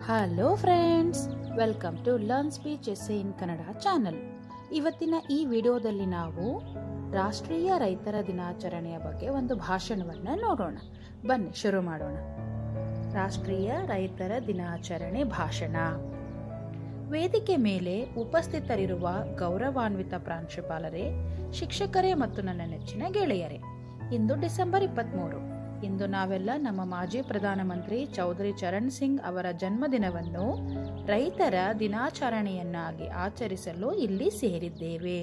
hello friends welcome to learn speeches in Kannada channel ಇವತ್ತಿನ ಈ ವಿಡಿಯೋದಲ್ಲಿ ನಾವು ರಾಷ್ಟ್ರೀಯ ರೈತರ ದಿನಾಚರಣೆಯ ಬಗ್ಗೆ ಒಂದು ಭಾಷಣವನ್ನು ನೋಡೋಣ ಬನ್ನಿ ಶುರು ಮಾಡೋಣ ರಾಷ್ಟ್ರೀಯ ರೈತರ ದಿನಾಚರಣೆ ಭಾಷಣ ವೇದಿಕೆ ಮೇಲೆ ಉಪಸ್ಥಿತರಿರುವ ಗೌರವಾನ್ವಿತ ಪ್ರಾಂಶುಪಾಲರೇ ಶಿಕ್ಷಕರೇ ಮತ್ತು ನನ್ನ ನೆಚ್ಚಿನ ಗೆಳೆಯರೇ ಇಂದು ಡಿಸೆಂಬರ್ ಇಪ್ಪತ್ತ್ಮೂರು ಇಂದು ನಾವೆಲ್ಲ ನಮ್ಮ ಮಾಜಿ ಪ್ರಧಾನಮಂತ್ರಿ ಚೌಧರಿ ಚರಣ್ ಸಿಂಗ್ ಅವರ ಜನ್ಮದಿನವನ್ನು ರೈತರ ದಿನಾಚರಣೆಯನ್ನಾಗಿ ಆಚರಿಸಲು ಇಲ್ಲಿ ಸೇರಿದ್ದೇವೆ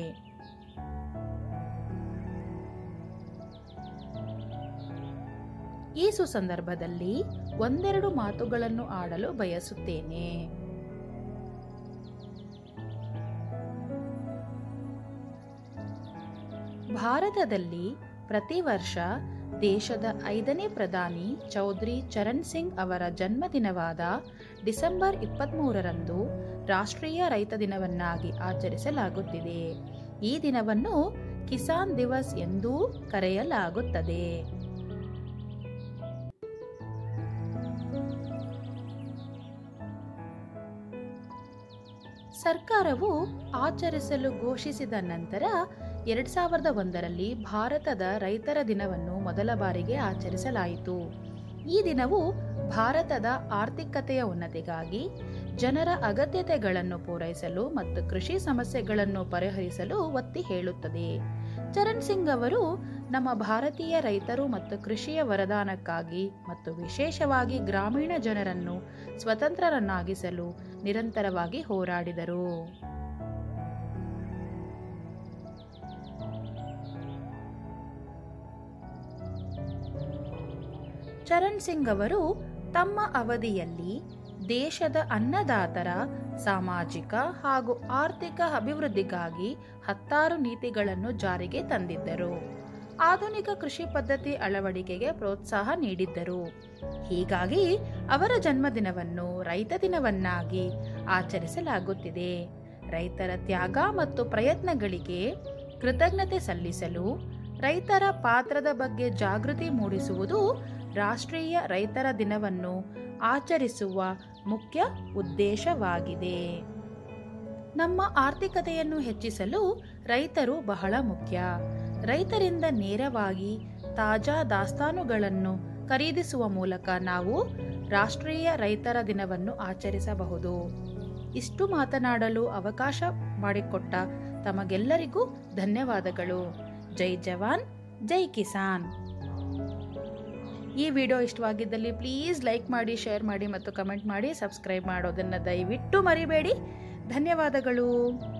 ಈ ಸುಸಂದರ್ಭದಲ್ಲಿ ಒಂದೆರಡು ಮಾತುಗಳನ್ನು ಆಡಲು ಬಯಸುತ್ತೇನೆ ಭಾರತದಲ್ಲಿ ಪ್ರತಿ ವರ್ಷ ದೇಶದ ಐದನೇ ಪ್ರಧಾನಿ ಚೌಧರಿ ಚರಣ್ ಸಿಂಗ್ ಅವರ ಜನ್ಮದಿನವಾದ ಡಿಸೆಂಬರ್ ಇಪ್ಪತ್ತ್ಮೂರರಂದು ರಾಷ್ಟ್ರೀಯ ರೈತ ದಿನವನ್ನಾಗಿ ಆಚರಿಸಲಾಗುತ್ತಿದೆ ಈ ದಿನವನ್ನು ಕಿಸಾನ್ ದಿವಸ್ ಎಂದೂ ಕರೆಯಲಾಗುತ್ತದೆ ಸರ್ಕಾರವು ಆಚರಿಸಲು ಘೋಷಿಸಿದ ನಂತರ ಎರಡ್ ಸಾವಿರದ ಒಂದರಲ್ಲಿ ಭಾರತದ ರೈತರ ದಿನವನ್ನು ಮೊದಲ ಬಾರಿಗೆ ಆಚರಿಸಲಾಯಿತು ಈ ದಿನವು ಭಾರತದ ಆರ್ಥಿಕತೆಯ ಉನ್ನತಿಗಾಗಿ ಜನರ ಅಗತ್ಯತೆಗಳನ್ನು ಪೂರೈಸಲು ಮತ್ತು ಕೃಷಿ ಸಮಸ್ಯೆಗಳನ್ನು ಪರಿಹರಿಸಲು ಒತ್ತಿ ಹೇಳುತ್ತದೆ ಚರಣ್ ಸಿಂಗ್ ಅವರು ನಮ್ಮ ಭಾರತೀಯ ರೈತರು ಮತ್ತು ಕೃಷಿಯ ವರದಾನಕ್ಕಾಗಿ ಮತ್ತು ವಿಶೇಷವಾಗಿ ಗ್ರಾಮೀಣ ಜನರನ್ನು ಸ್ವತಂತ್ರರನ್ನಾಗಿಸಲು ನಿರಂತರವಾಗಿ ಹೋರಾಡಿದರು ಚರಣ್ ಸಿಂಗ್ ಅವರು ತಮ್ಮ ಅವಧಿಯಲ್ಲಿ ದೇಶದ ಅನ್ನದಾತರ ಸಾಮಾಜಿಕ ಹಾಗೂ ಆರ್ಥಿಕ ಅಭಿವೃದ್ಧಿಗಾಗಿ ಹತ್ತಾರು ನೀತಿಗಳನ್ನು ಜಾರಿಗೆ ತಂದಿದ್ದರು ಆಧುನಿಕ ಕೃಷಿ ಪದ್ಧತಿ ಅಳವಡಿಕೆಗೆ ಪ್ರೋತ್ಸಾಹ ನೀಡಿದ್ದರು ಹೀಗಾಗಿ ಅವರ ಜನ್ಮದಿನವನ್ನು ರೈತ ದಿನವನ್ನಾಗಿ ಆಚರಿಸಲಾಗುತ್ತಿದೆ ರೈತರ ತ್ಯಾಗ ಮತ್ತು ಪ್ರಯತ್ನಗಳಿಗೆ ಕೃತಜ್ಞತೆ ಸಲ್ಲಿಸಲು ರೈತರ ಪಾತ್ರದ ಬಗ್ಗೆ ಜಾಗೃತಿ ಮೂಡಿಸುವುದು ರಾಷ್ಟ್ರೀಯ ರೈತರ ದಿನವನ್ನು ಆಚರಿಸುವ ಮುಖ್ಯ ಉದ್ದೇಶವಾಗಿದೆ ನಮ್ಮ ಆರ್ಥಿಕತೆಯನ್ನು ಹೆಚ್ಚಿಸಲು ರೈತರು ಬಹಳ ಮುಖ್ಯ ರೈತರಿಂದ ನೇರವಾಗಿ ತಾಜಾ ದಾಸ್ತಾನುಗಳನ್ನು ಖರೀದಿಸುವ ಮೂಲಕ ನಾವು ರಾಷ್ಟ್ರೀಯ ರೈತರ ದಿನವನ್ನು ಆಚರಿಸಬಹುದು ಇಷ್ಟು ಮಾತನಾಡಲು ಅವಕಾಶ ಮಾಡಿಕೊಟ್ಟ ತಮಗೆಲ್ಲರಿಗೂ ಧನ್ಯವಾದಗಳು ಜೈ ಜವಾನ್ ಜೈ ಕಿಸಾನ್ ಈ ವಿಡಿಯೋ ಇಷ್ಟವಾಗಿದ್ದಲ್ಲಿ ಪ್ಲೀಸ್ ಲೈಕ್ ಮಾಡಿ ಶೇರ್ ಮಾಡಿ ಮತ್ತು ಕಮೆಂಟ್ ಮಾಡಿ ಸಬ್ಸ್ಕ್ರೈಬ್ ಮಾಡೋದನ್ನು ದಯವಿಟ್ಟು ಮರಿಬೇಡಿ ಧನ್ಯವಾದಗಳು